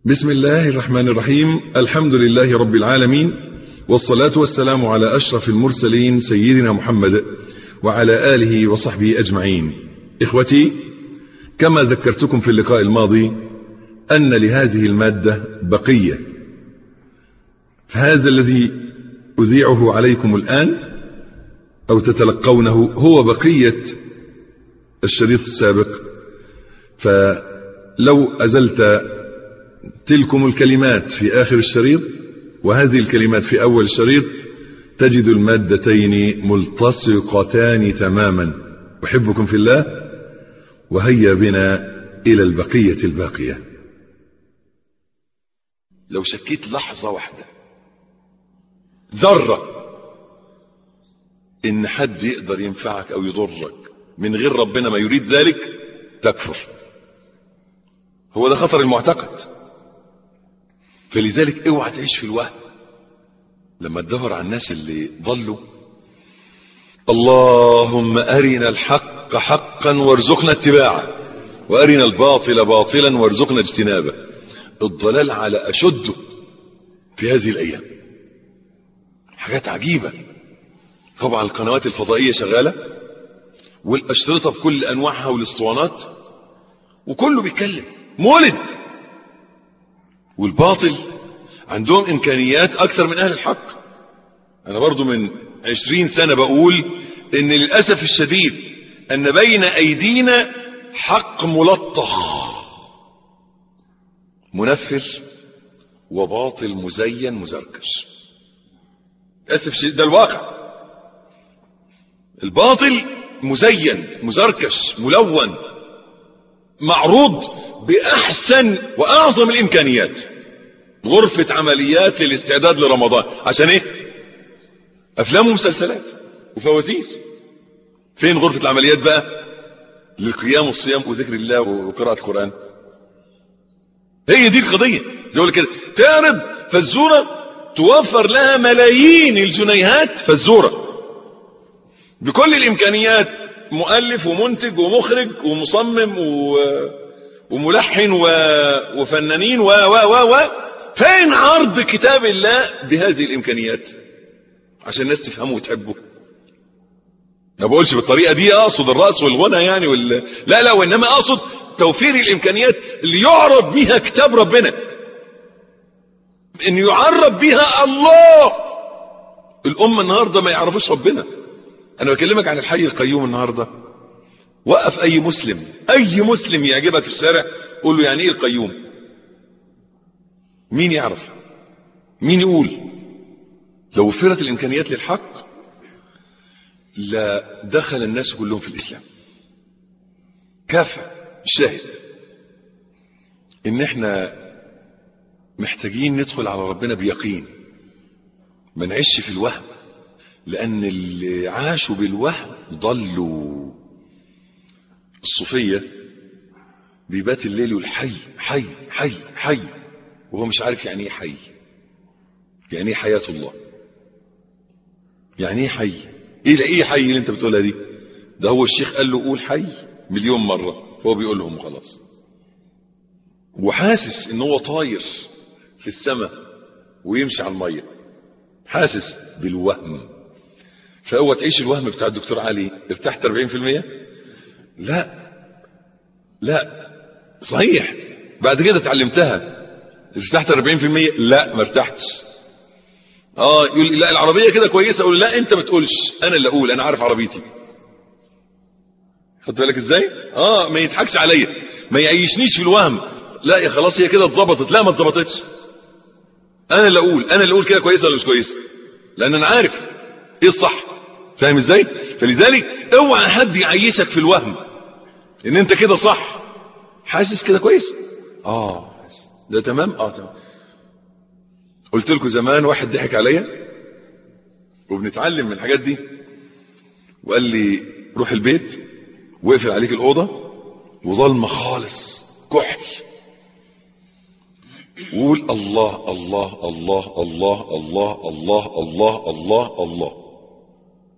بسم الله الرحمن الرحيم الحمد لله رب العالمين والصلاة والسلام على أشرف المرسلين سيدنا محمد وعلى آله وصحبه أجمعين إخوتي كما ذكرتكم في اللقاء الماضي أن لهذه المادة بقية هذا الذي أذيعه عليكم الآن أو تتلقونه هو بقية الشريط السابق فلو أزلت تلكم الكلمات في آخر الشريط وهذه الكلمات في أول الشريط تجد المادتين ملتصقتان تماما أحبكم في الله وهيا بنا إلى البقية الباقية لو شكيت لحظة واحدة ذرة ان حد يقدر ينفعك او يضرك من غير ربنا ما يريد ذلك تكفر هو ده خطر المعتقد فلذلك اوعى تعيش في الوهم لما تدور على الناس اللي ضلوا اللهم ارنا الحق حقا وارزقنا اتباعه وارنا الباطل باطلا وارزقنا اجتنابه الضلال على اشده في هذه الايام حاجات عجيبه طبعا القنوات الفضائيه شغاله والاشرطه بكل انواعها والاسطوانات وكله بيتكلم مولد والباطل عندهم امكانيات اكثر من اهل الحق انا برضو من عشرين سنة بقول ان للأسف الشديد ان بين ايدينا حق ملطخ منفر وباطل مزين مزركش للأسف الشديد ده الواقع الباطل مزين مزركش ملون معروض بأحسن وأعظم الإمكانيات غرفة عمليات للاستعداد لرمضان عشان ايه افلام ومسلسلات وفوازير فين غرفة العمليات بقى للقيام والصيام وذكر الله وقراءة القرآن هي دي القضية زي ما كده تعرض فالزورة توفر لها ملايين الجنيهات فالزورة بكل الامكانيات مؤلف ومنتج ومخرج ومصمم و... وملحن و... وفنانين و و و و فين عرض كتاب الله بهذه الامكانيات عشان الناس تفهمه وتحبه ما بقولش بالطريقه دي اقصد الرقص والغنى يعني وال... لا لا وانما اقصد توفير الامكانيات اللي يعرض بها كتاب ربنا ان يعرف بها الله الامه النهارده ما يعرفوش ربنا انا بكلمك عن الحي القيوم النهارده وقف اي مسلم اي مسلم يعجبك في الشارع قول له يعني ايه القيوم مين يعرف مين يقول لو وفرت الامكانيات للحق لا دخل الناس كلهم في الاسلام كافة الشاهد ان احنا محتاجين ندخل على ربنا بيقين ما نعيش في الوهم لان اللي عاشوا بالوهم ضلوا الصوفية بيبات الليل يقول حي حي حي حي وهو مش عارف يعني ايه حي يعني ايه حياة الله يعني ايه حي ايه ايه حي اللي انت بتقولها دي ده هو الشيخ قال له قول حي مليون مرة فهو بيقول لهم خلاص وحاسس ان هو طاير في السماء ويمشي على المية حاسس بالوهم فهو تعيش الوهم بتاع الدكتور علي ارتحت 40% لا لا صحيح بعد كده اتعلمتها ارتحت 40% لا ما ارتحتش اه يقول لي لا العربيه كده كويسه اقول لا انت ما تقولش انا اللي اقول انا عارف عربيتي خدت بالك ازاي اه ما يضحكش عليا ما يعيشنيش في الوهم لا يا خلاص هي كده اتظبطت لا ما اتظبطتش انا اللي اقول انا اللي اقول كده كويسه ولا مش كويسه لان انا عارف ايه الصح فاهم ازاي فلذلك اوعى حد يعيشك في الوهم ان انت كده صح حاسس كده كويس اه ده تمام اه تمام قلت لكم زمان واحد ضحك عليا وبنتعلم من الحاجات دي وقال لي روح البيت واقفل عليك الاوضه وظلمه خالص كحل وقول الله الله الله الله الله الله الله الله الله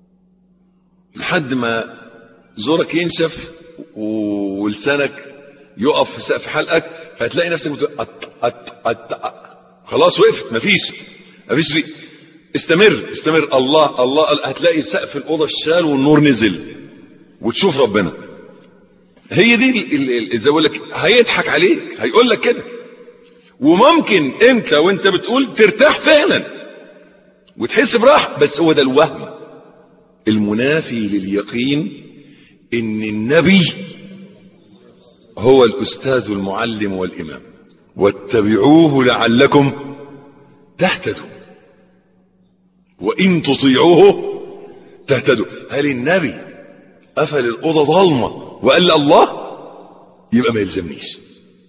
لحد ما زورك ينشف ولسانك يقف في سقف حلقك فهتلاقي نفسك بتقول أط أط أط أط. خلاص وقفت مفيش مفيش ريق استمر استمر الله الله هتلاقي سقف الاوضه الشال والنور نزل وتشوف ربنا هي دي ال- ال- ال- زي بقول لك هيضحك عليك هيقول لك كده وممكن انت وانت بتقول ترتاح فعلا وتحس براحه بس هو ده الوهم المنافي لليقين ان النبي هو الاستاذ المعلم والامام واتبعوه لعلكم تهتدوا وان تطيعوه تهتدوا هل النبي قفل الاوضه ضلمه وقال لي الله يبقى ما يلزمنيش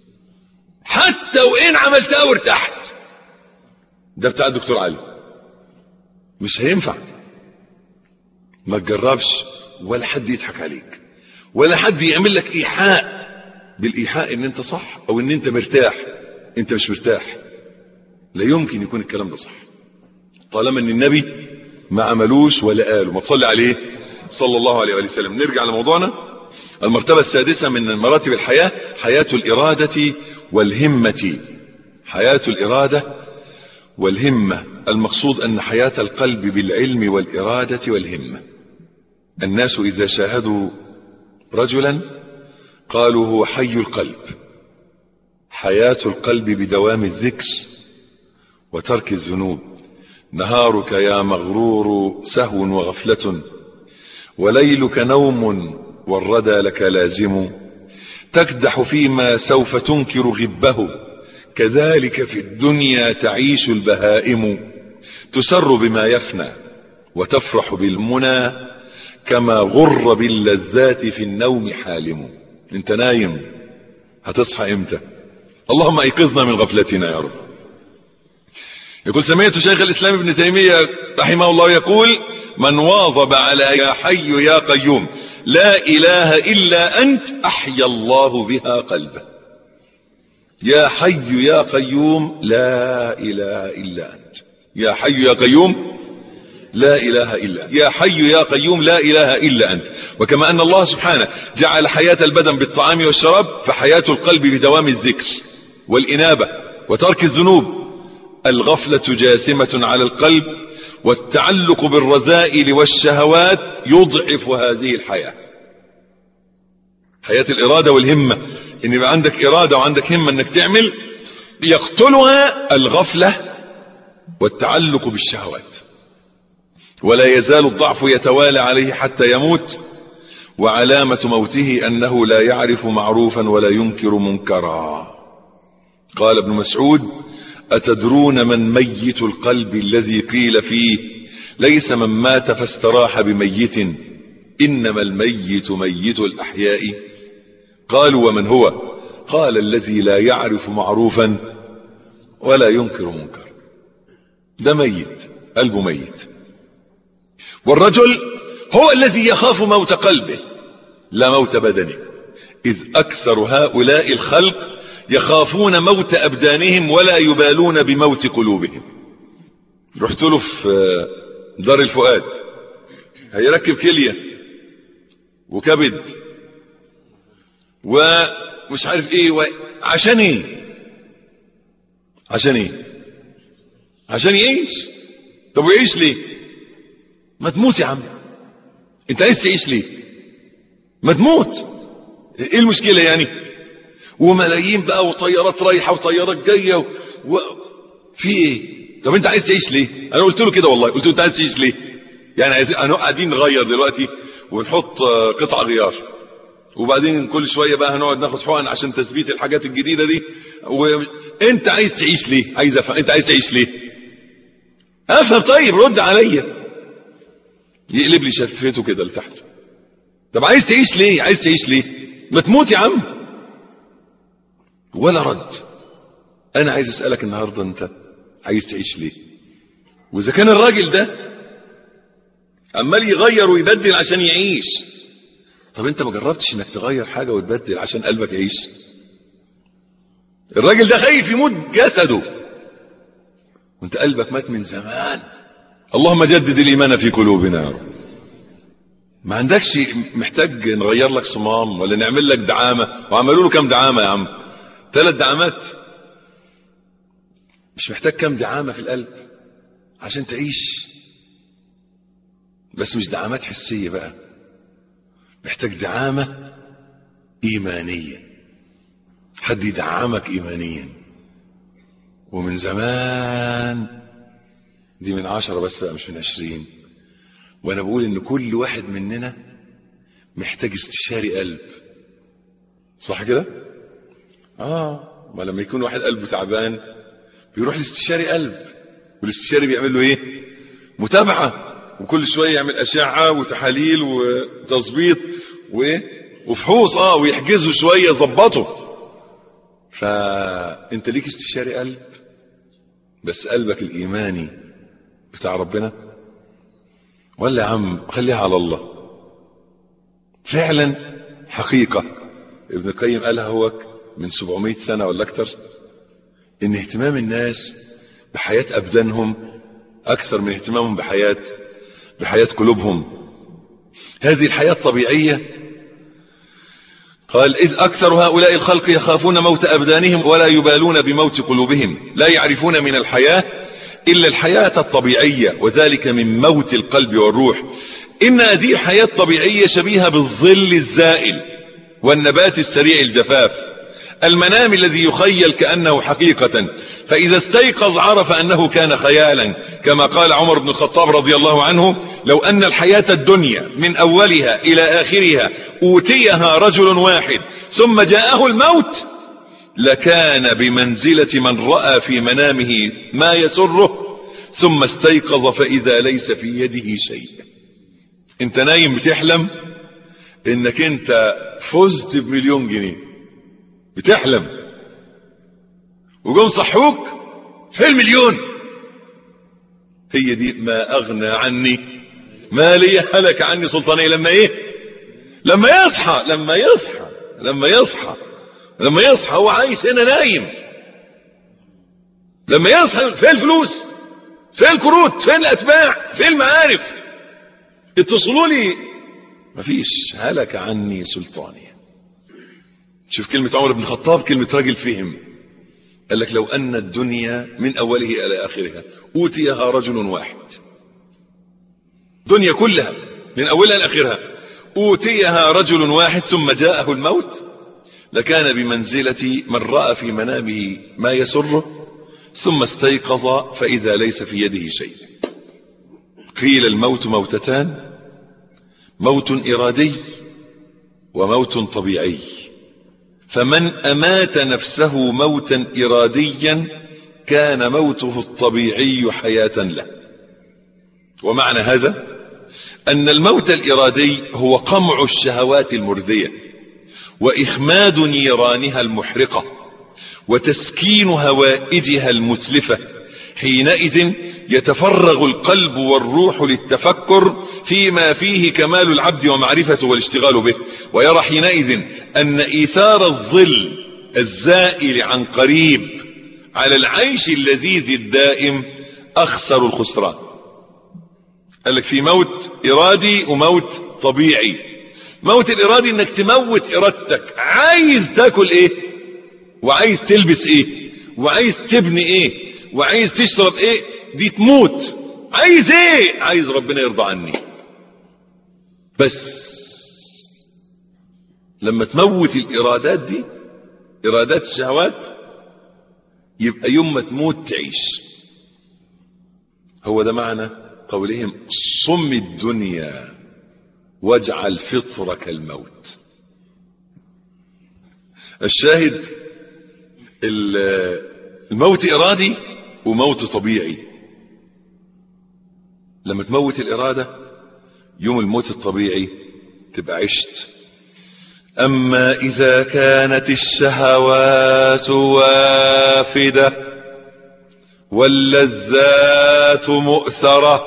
حتى وان عملتها وارتحت ده بتاع الدكتور علي مش هينفع ما تجربش ولا حد يضحك عليك ولا حد يعمل لك ايحاء بالايحاء ان انت صح او ان انت مرتاح انت مش مرتاح لا يمكن يكون الكلام ده صح طالما ان النبي ما عملوش ولا قالوا ما تصلي عليه صلى الله عليه وآله وسلم نرجع لموضوعنا المرتبة السادسة من مراتب الحياة حياة الإرادة والهمة حياة الإرادة والهمة المقصود أن حياة القلب بالعلم والإرادة والهمة الناس إذا شاهدوا رجلا قالوا هو حي القلب حياة القلب بدوام الذكر وترك الذنوب نهارك يا مغرور سهو وغفلة وليلك نوم والردى لك لازم تكدح فيما سوف تنكر غبه كذلك في الدنيا تعيش البهائم تسر بما يفنى وتفرح بالمنى كما غر باللذات في النوم حالم انت نايم هتصحى امتى اللهم ايقظنا من غفلتنا يا رب يقول سمعت شيخ الاسلام ابن تيمية رحمه الله يقول من واظب على يا حي يا قيوم لا اله الا انت احيا الله بها قلبه يا حي يا قيوم لا اله الا انت يا حي يا قيوم لا اله الا أنت. يا حي يا قيوم لا اله الا انت وكما ان الله سبحانه جعل حياة البدن بالطعام والشراب فحياة القلب بدوام الذكر والانابة وترك الذنوب الغفلة جاسمة على القلب والتعلق بالرذائل والشهوات يضعف هذه الحياة حياة الإرادة والهمة إن يبقى عندك إرادة وعندك همة إنك تعمل يقتلها الغفلة والتعلق بالشهوات ولا يزال الضعف يتوالى عليه حتى يموت وعلامة موته أنه لا يعرف معروفا ولا ينكر منكرا قال ابن مسعود أتدرون من ميت القلب الذي قيل فيه ليس من مات فاستراح بميت إنما الميت ميت الأحياء قالوا ومن هو قال الذي لا يعرف معروفا ولا ينكر منكر ده ميت قلبه ميت والرجل هو الذي يخاف موت قلبه لا موت بدنه إذ أكثر هؤلاء الخلق يخافون موت أبدانهم ولا يبالون بموت قلوبهم رحت له في دار الفؤاد هيركب كلية وكبد ومش عارف ايه و... عشان ايه عشان ايه عشان يعيش طب ويعيش ليه ما تموت يا عم انت عايز تعيش ليه ما تموت ايه المشكلة يعني وملايين بقى وطيارات رايحة وطيارات جاية و... و... في ايه طب انت عايز تعيش ليه انا قلت له كده والله قلت له انت عايز تعيش ليه يعني عايز قاعدين نغير دلوقتي ونحط قطع غيار وبعدين كل شوية بقى هنقعد ناخد حقن عشان تثبيت الحاجات الجديدة دي وانت عايز تعيش ليه عايز افهم انت عايز تعيش ليه افهم طيب رد عليا يقلب لي شفته كده لتحت طب عايز تعيش ليه عايز تعيش ليه ما تموت يا عم ولا رد انا عايز اسألك النهاردة انت عايز تعيش ليه واذا كان الراجل ده عمال يغير ويبدل عشان يعيش طب انت ما جربتش انك تغير حاجة وتبدل عشان قلبك يعيش الراجل ده خايف يموت جسده وانت قلبك مات من زمان اللهم جدد الايمان في قلوبنا يا رب ما عندكش محتاج نغير لك صمام ولا نعمل لك دعامة وعملوا له كام دعامة يا عم ثلاث دعامات مش محتاج كام دعامة في القلب عشان تعيش بس مش دعامات حسية بقى محتاج دعامة إيمانية حد يدعمك إيمانيا ومن زمان دي من عشرة بس بقى مش من عشرين وانا بقول ان كل واحد مننا محتاج استشاري قلب صح كده اه ما لما يكون واحد قلبه تعبان بيروح لاستشاري قلب والاستشاري بيعمل له ايه متابعة وكل شوية يعمل اشعة وتحاليل وتظبيط وايه وفحوص اه ويحجزه شوية يظبطه فانت ليك استشاري قلب بس قلبك الايماني بتاع ربنا ولا يا عم خليها على الله فعلا حقيقة ابن القيم قالها هو من 700 سنة ولا اكتر ان اهتمام الناس بحياة ابدانهم اكثر من اهتمامهم بحياة بحياة قلوبهم هذه الحياة الطبيعية قال إذ أكثر هؤلاء الخلق يخافون موت أبدانهم ولا يبالون بموت قلوبهم لا يعرفون من الحياة إلا الحياة الطبيعية وذلك من موت القلب والروح إن هذه الحياة الطبيعية شبيهة بالظل الزائل والنبات السريع الجفاف المنام الذي يخيل كأنه حقيقة فإذا استيقظ عرف أنه كان خيالا كما قال عمر بن الخطاب رضي الله عنه لو أن الحياة الدنيا من أولها إلى آخرها أوتيها رجل واحد ثم جاءه الموت لكان بمنزلة من رأى في منامه ما يسره ثم استيقظ فإذا ليس في يده شيء انت نايم بتحلم انك انت فزت بمليون جنيه بتحلم وجم صحوك في المليون هي دي ما اغنى عني مالي هلك عني سلطانية لما ايه لما يصحى لما يصحى لما يصحى لما يصحى هو عايش هنا نايم لما يصحى فين الفلوس فين الكروت فين الاتباع فين المعارف اتصلوا لي مفيش هلك عني سلطاني شوف كلمة عمر بن الخطاب كلمة راجل فهم قال لك لو أن الدنيا من أوله إلى آخرها أوتيها رجل واحد دنيا كلها من أولها إلى آخرها أوتيها رجل واحد ثم جاءه الموت لكان بمنزلة من رأى في منامه ما يسره ثم استيقظ فإذا ليس في يده شيء قيل الموت موتتان موت إرادي وموت طبيعي فمن أمات نفسه موتا إراديا كان موته الطبيعي حياة له ومعنى هذا أن الموت الإرادي هو قمع الشهوات المرذية وإخماد نيرانها المحرقة وتسكين هوائجها المتلفة حينئذ يتفرغ القلب والروح للتفكر فيما فيه كمال العبد ومعرفته والاشتغال به ويرى حينئذ أن إيثار الظل الزائل عن قريب على العيش اللذيذ الدائم أخسر الخسران قال لك في موت إرادي وموت طبيعي موت الإرادي انك تموت إرادتك عايز تاكل ايه وعايز تلبس ايه وعايز تبني ايه وعايز تشرب ايه دي تموت عايز ايه عايز ربنا يرضى عني بس لما تموت الارادات دي ارادات الشهوات يبقى يوم ما تموت تعيش هو ده معنى قولهم صم الدنيا واجعل فطرك الموت الشاهد الموت ارادي وموت طبيعي لما تموت الإرادة يوم الموت الطبيعي تبقى عشت أما إذا كانت الشهوات وافدة واللذات مؤثرة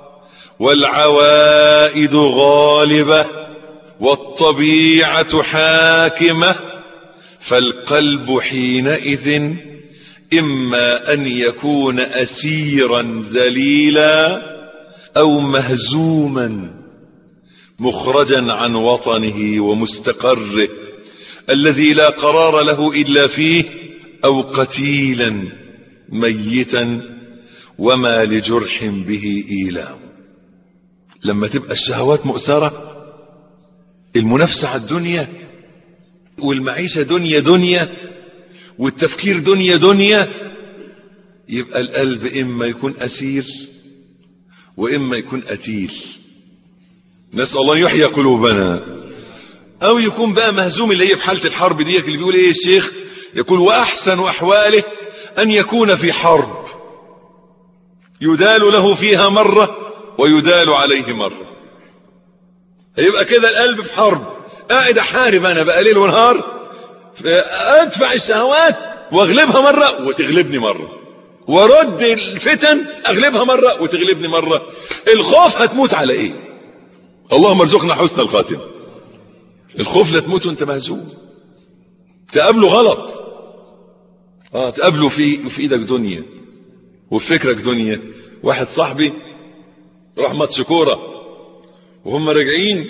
والعوائد غالبة والطبيعة حاكمة فالقلب حينئذ إما أن يكون أسيرا ذليلا أو مهزوما مخرجا عن وطنه ومستقره الذي لا قرار له إلا فيه أو قتيلا ميتا وما لجرح به إيلام لما تبقى الشهوات مؤثرة المنافسة على الدنيا والمعيشة دنيا دنيا والتفكير دنيا دنيا يبقى القلب إما يكون أسير وإما يكون أتيل نسأل الله يحيى قلوبنا أو يكون بقى مهزوم اللي هي في حالة الحرب دي اللي بيقول إيه الشيخ يقول وأحسن أحواله أن يكون في حرب يدال له فيها مرة ويدال عليه مرة هيبقى كده القلب في حرب قاعد احارب انا بقى ليل ونهار ادفع الشهوات واغلبها مرة وتغلبني مرة ورد الفتن اغلبها مرة وتغلبني مرة الخوف هتموت على ايه اللهم ارزقنا حسن الخاتم الخوف لا تموت وانت مهزوم تقابله غلط اه تقابله في في ايدك دنيا وفي فكرك دنيا واحد صاحبي راح ماتش كوره وهم راجعين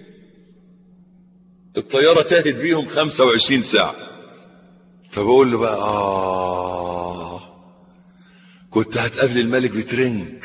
الطيارة تاهت بيهم 25 ساعة فبقول له بقى آه كنت هتقابل الملك بترنج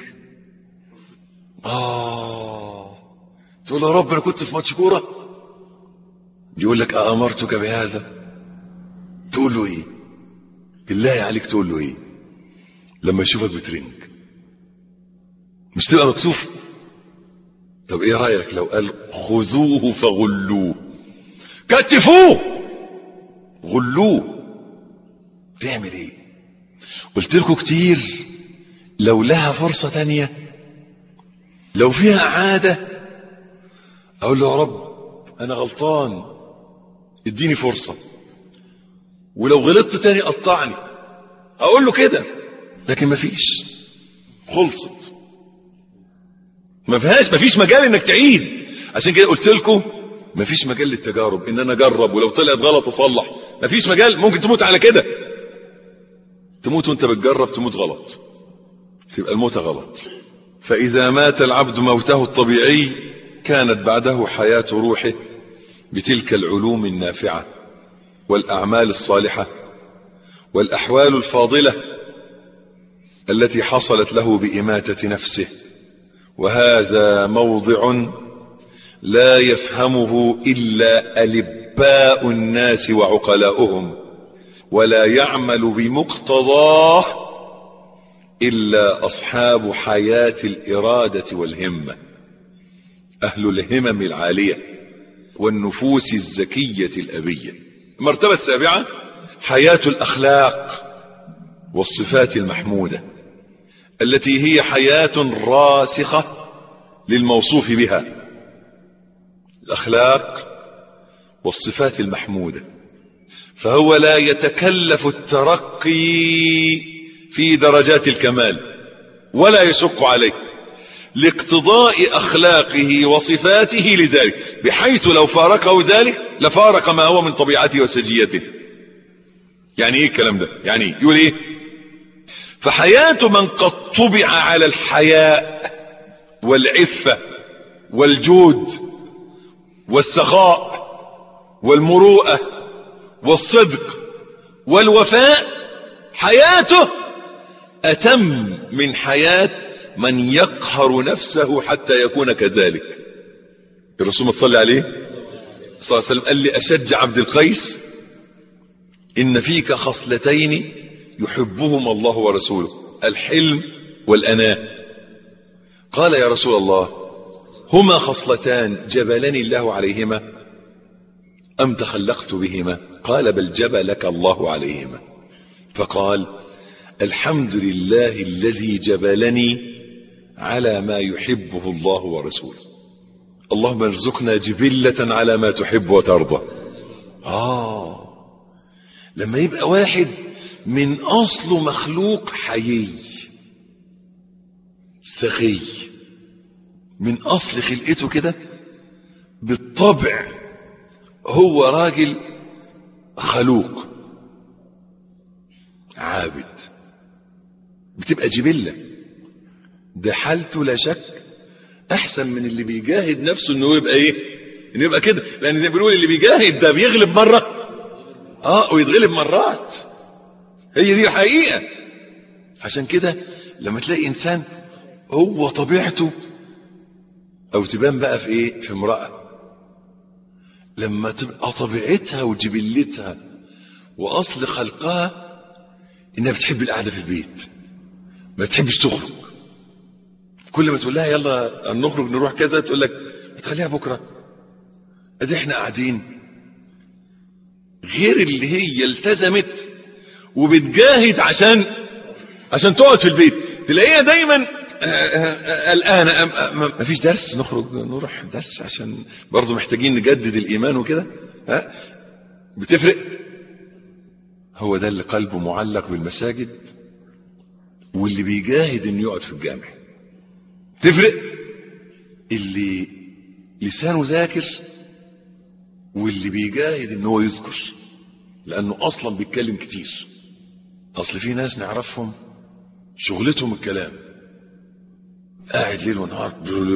آه تقول له يا رب أنا كنت في ماتش كورة يقول لك أأمرتك بهذا تقول له إيه بالله عليك تقول له إيه لما يشوفك بترنج مش تبقى مكسوف طب ايه رأيك لو قال خذوه فغلوه كتفوه غلوه تعمل ايه قلت لكم كتير لو لها فرصة تانية لو فيها عادة اقول له يا رب انا غلطان اديني فرصة ولو غلطت تاني قطعني اقول له كده لكن مفيش خلصت ما فيهاش ما فيش مجال انك تعيد عشان كده قلت لكم ما فيش مجال للتجارب ان انا اجرب ولو طلعت غلط اصلح ما فيش مجال ممكن تموت على كده تموت وانت بتجرب تموت غلط تبقى الموت غلط فاذا مات العبد موته الطبيعي كانت بعده حياة روحه بتلك العلوم النافعة والاعمال الصالحة والاحوال الفاضلة التي حصلت له باماتة نفسه وهذا موضع لا يفهمه إلا ألباء الناس وعقلاؤهم ولا يعمل بمقتضاه إلا أصحاب حياة الإرادة والهمة أهل الهمم العالية والنفوس الزكية الأبية المرتبة السابعة حياة الأخلاق والصفات المحمودة التي هي حياة راسخة للموصوف بها الأخلاق والصفات المحمودة فهو لا يتكلف الترقي في درجات الكمال ولا يشق عليه لاقتضاء أخلاقه وصفاته لذلك بحيث لو فارقه ذلك لفارق ما هو من طبيعته وسجيته يعني ايه الكلام ده يعني إيه؟ يقول ايه فحياة من قد طبع على الحياء والعفة والجود والسخاء والمروءة والصدق والوفاء حياته أتم من حياة من يقهر نفسه حتى يكون كذلك الرسول صلى عليه صلى الله عليه وسلم قال لي أشج عبد القيس إن فيك خصلتين يحبهما الله ورسوله الحلم والأناة قال يا رسول الله هما خصلتان جبلني الله عليهما أم تخلقت بهما قال بل جبلك الله عليهما فقال الحمد لله الذي جبلني على ما يحبه الله ورسوله اللهم ارزقنا جبلة على ما تحب وترضى آه لما يبقى واحد من أصله مخلوق حيي سخي من أصل خلقته كده بالطبع هو راجل خلوق عابد بتبقى جبلة ده حالته لا شك احسن من اللي بيجاهد نفسه انه يبقى ايه انه يبقى كده لان زي ما بنقول اللي بيجاهد ده بيغلب مره اه ويتغلب مرات هي دي الحقيقه عشان كده لما تلاقي انسان هو طبيعته او تبان بقى في ايه في امراه لما تبقى طبيعتها وجبلتها واصل خلقها انها بتحب القعده في البيت ما تحبش تخرج كل ما تقول لها يلا نخرج نروح كذا تقول لك تخليها بكره ادي احنا قاعدين غير اللي هي التزمت وبتجاهد عشان عشان تقعد في البيت تلاقيها دايما قلقانه ما فيش درس نخرج نروح درس عشان برضه محتاجين نجدد الايمان وكده ها بتفرق هو ده اللي قلبه معلق بالمساجد واللي بيجاهد انه يقعد في الجامع تفرق اللي لسانه ذاكر واللي بيجاهد ان هو يذكر لانه اصلا بيتكلم كتير اصل في ناس نعرفهم شغلتهم الكلام قاعد ليل ونهار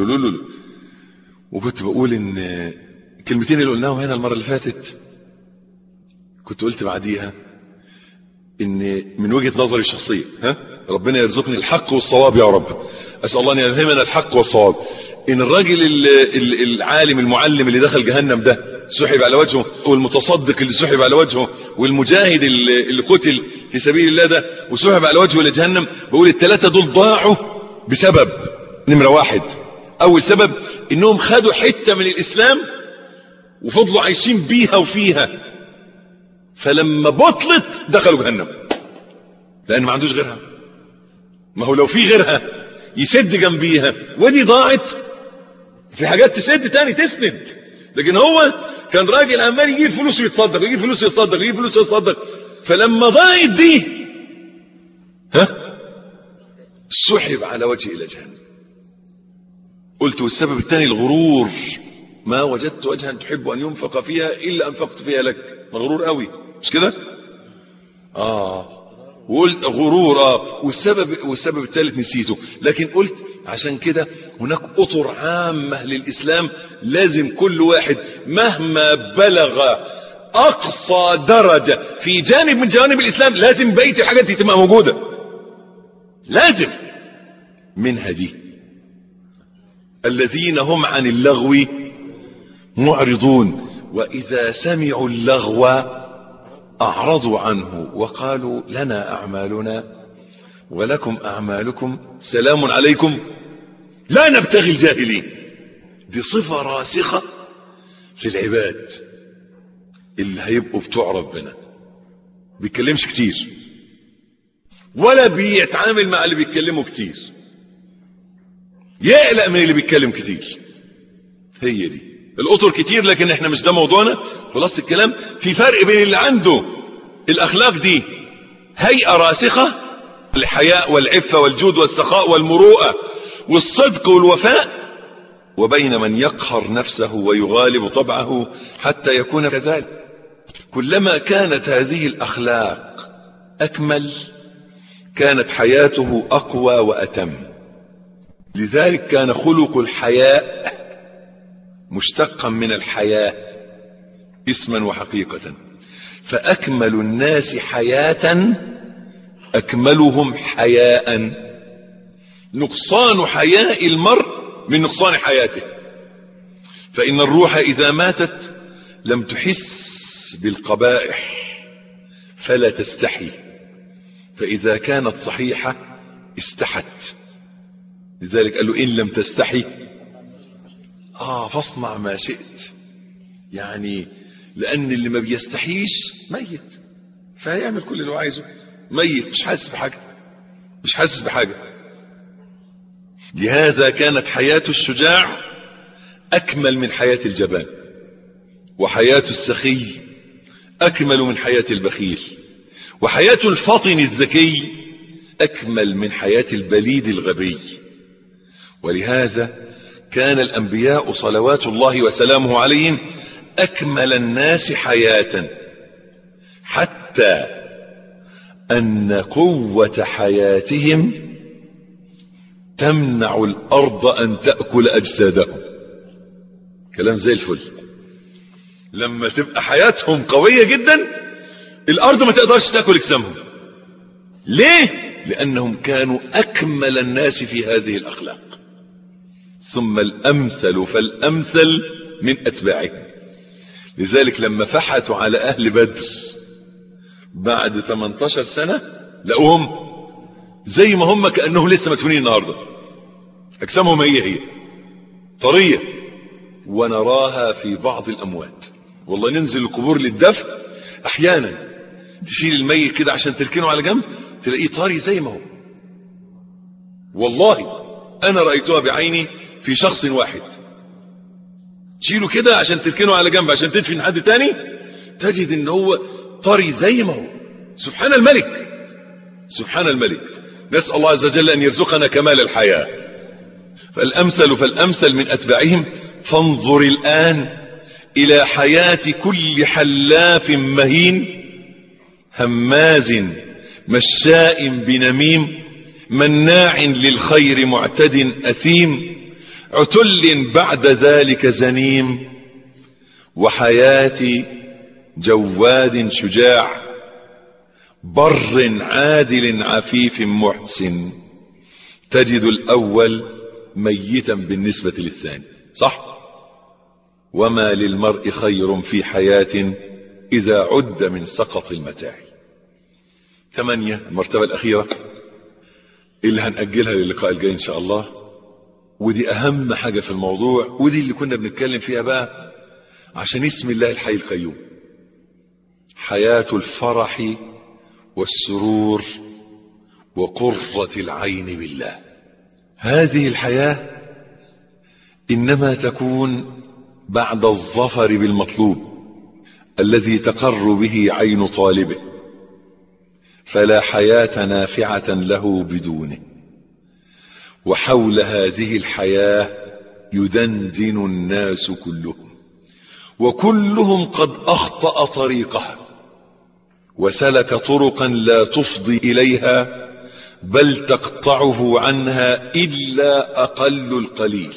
وكنت بقول ان الكلمتين اللي قلناهم هنا المره اللي فاتت كنت قلت بعديها ان من وجهه نظري الشخصيه ها ربنا يرزقني الحق والصواب يا رب اسال الله ان يلهمنا الحق والصواب ان الراجل العالم المعلم اللي دخل جهنم ده سحب على وجهه والمتصدق اللي سحب على وجهه والمجاهد اللي قتل في سبيل الله ده وسحب على وجهه الى جهنم بقول الثلاثه دول ضاعوا بسبب نمره واحد اول سبب انهم خدوا حته من الاسلام وفضلوا عايشين بيها وفيها فلما بطلت دخلوا جهنم لان ما عندوش غيرها ما هو لو في غيرها يسد جنبيها ودي ضاعت في حاجات تسد تاني تسند لكن هو كان راجل عمال يجيب فلوس ويتصدق يجيب فلوس ويتصدق يجيب فلوس ويتصدق فلما ضاعت دي ها سحب على وجهه الى جهنم قلت والسبب الثاني الغرور ما وجدت وجها تحب ان ينفق فيها الا انفقت فيها لك مغرور قوي مش كده اه وقلت غرور اه والسبب والسبب الثالث نسيته لكن قلت عشان كده هناك اطر عامه للاسلام لازم كل واحد مهما بلغ اقصى درجه في جانب من جوانب الاسلام لازم بقيه الحاجات دي تبقى موجوده لازم منها دي الذين هم عن اللغو معرضون واذا سمعوا اللغو اعرضوا عنه وقالوا لنا اعمالنا ولكم اعمالكم سلام عليكم لا نبتغي الجاهلين دي صفه راسخه في العباد اللي هيبقوا بتوع ربنا بيتكلمش كتير ولا بيتعامل مع اللي بيتكلموا كتير يقلق من اللي بيتكلم كتير هي دي القطر كتير لكن احنا مش ده موضوعنا خلاص الكلام في فرق بين اللي عنده الاخلاق دي هيئة راسخة الحياء والعفة والجود والسخاء والمروءة والصدق والوفاء وبين من يقهر نفسه ويغالب طبعه حتى يكون كذلك كلما كانت هذه الاخلاق اكمل كانت حياته اقوى واتم لذلك كان خلق الحياء مشتقا من الحياة اسما وحقيقة فأكمل الناس حياة أكملهم حياء نقصان حياء المرء من نقصان حياته فإن الروح إذا ماتت لم تحس بالقبائح فلا تستحي فإذا كانت صحيحة استحت لذلك قال له إن لم تستحي آه فاصنع ما شئت يعني لأن اللي ما بيستحيش ميت فهيعمل كل اللي هو عايزه ميت مش حاسس بحاجة مش حاسس بحاجة لهذا كانت حياة الشجاع أكمل من حياة الجبان وحياة السخي أكمل من حياة البخيل وحياة الفطن الذكي أكمل من حياة البليد الغبي ولهذا كان الأنبياء صلوات الله وسلامه عليهم أكمل الناس حياة حتى أن قوة حياتهم تمنع الأرض أن تأكل أجسادهم كلام زي الفل لما تبقى حياتهم قوية جدا الأرض ما تقدرش تأكل أجسامهم ليه؟ لأنهم كانوا أكمل الناس في هذه الأخلاق ثم الأمثل فالأمثل من أتباعهم لذلك لما فحتوا على أهل بدر بعد 18 سنة لقوهم زي ما هم كأنهم لسه مدفونين النهاردة أجسامهم هي هي طرية ونراها في بعض الأموات والله ننزل القبور للدفن أحيانا تشيل الميت كده عشان تركنه على جنب تلاقيه طري زي ما هو والله أنا رأيتها بعيني في شخص واحد تشيله كده عشان تركنه على جنب عشان تدفن حد تاني تجد ان هو طري زي ما هو سبحان الملك سبحان الملك نسأل الله عز وجل أن يرزقنا كمال الحياة فالأمثل فالأمثل من أتباعهم فانظر الآن إلى حياة كل حلاف مهين هماز مشاء بنميم مناع للخير معتد أثيم عتل بعد ذلك زنيم وحياة جواد شجاع بر عادل عفيف محسن تجد الأول ميتا بالنسبة للثاني صح وما للمرء خير في حياة إذا عد من سقط المتاع ثمانية المرتبة الأخيرة اللي هنأجلها للقاء الجاي إن شاء الله ودي أهم حاجة في الموضوع ودي اللي كنا بنتكلم فيها بقى عشان اسم الله الحي القيوم حياة الفرح والسرور وقرة العين بالله هذه الحياة إنما تكون بعد الظفر بالمطلوب الذي تقر به عين طالبه فلا حياة نافعة له بدونه وحول هذه الحياة يدندن الناس كلهم وكلهم قد أخطأ طريقها وسلك طرقا لا تفضي إليها بل تقطعه عنها إلا أقل القليل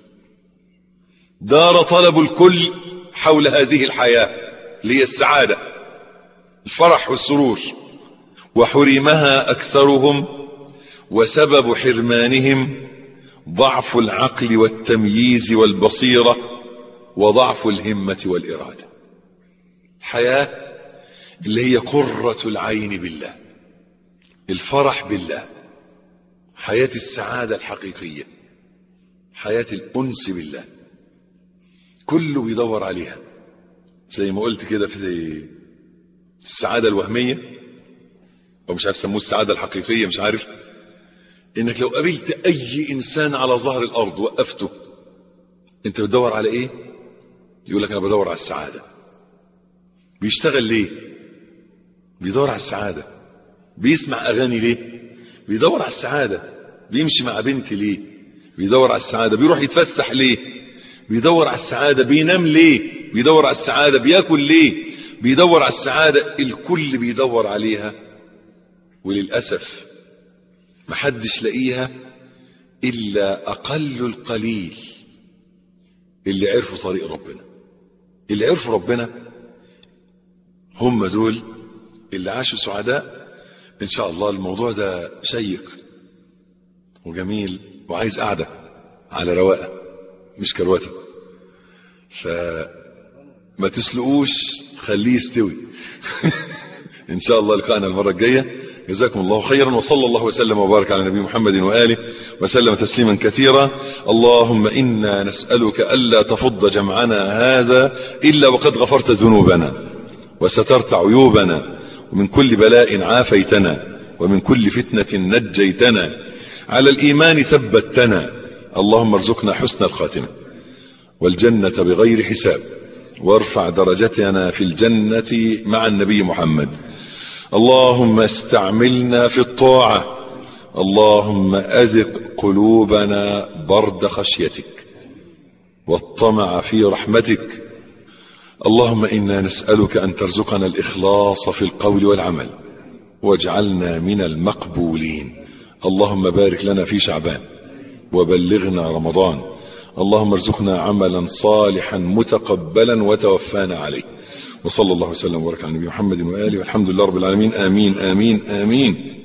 دار طلب الكل حول هذه الحياة لهي السعادة الفرح والسرور وحرمها أكثرهم وسبب حرمانهم ضعف العقل والتمييز والبصيرة وضعف الهمة والإرادة حياة اللي هي قرة العين بالله الفرح بالله حياة السعادة الحقيقية حياة الأنس بالله كله بيدور عليها زي ما قلت كده في زي السعادة الوهمية او مش عارف سموه السعادة الحقيقية مش عارف انك لو قابلت اي انسان على ظهر الارض وقفته انت بتدور على ايه يقول لك انا بدور على السعادة بيشتغل ليه بيدور على السعادة بيسمع اغاني ليه بيدور على السعادة بيمشي مع بنت ليه بيدور على السعادة بيروح يتفسح ليه بيدور على السعادة بينام ليه بيدور على السعادة بياكل ليه بيدور على السعادة الكل بيدور عليها وللأسف محدش لاقيها إلا أقل القليل اللي عرفوا طريق ربنا اللي عرفوا ربنا هم دول اللي عاشوا سعداء إن شاء الله الموضوع ده شيق وجميل وعايز قعدة على رواقة مش كروته فما تسلقوش خليه يستوي ان شاء الله لقاءنا المرة الجاية جزاكم الله خيرا وصلى الله وسلم وبارك على نبي محمد وآله وسلم تسليما كثيرا اللهم إنا نسألك ألا تفض جمعنا هذا إلا وقد غفرت ذنوبنا وسترت عيوبنا ومن كل بلاء عافيتنا ومن كل فتنة نجيتنا على الإيمان ثبتنا اللهم ارزقنا حسن الخاتمة والجنة بغير حساب وارفع درجتنا في الجنة مع النبي محمد اللهم استعملنا في الطاعة اللهم أذق قلوبنا برد خشيتك والطمع في رحمتك اللهم إنا نسألك أن ترزقنا الإخلاص في القول والعمل واجعلنا من المقبولين اللهم بارك لنا في شعبان وبلغنا رمضان اللهم ارزقنا عملا صالحا متقبلا وتوفانا عليه وصلى الله وسلم وبارك على نبينا محمد واله والحمد لله رب العالمين امين امين امين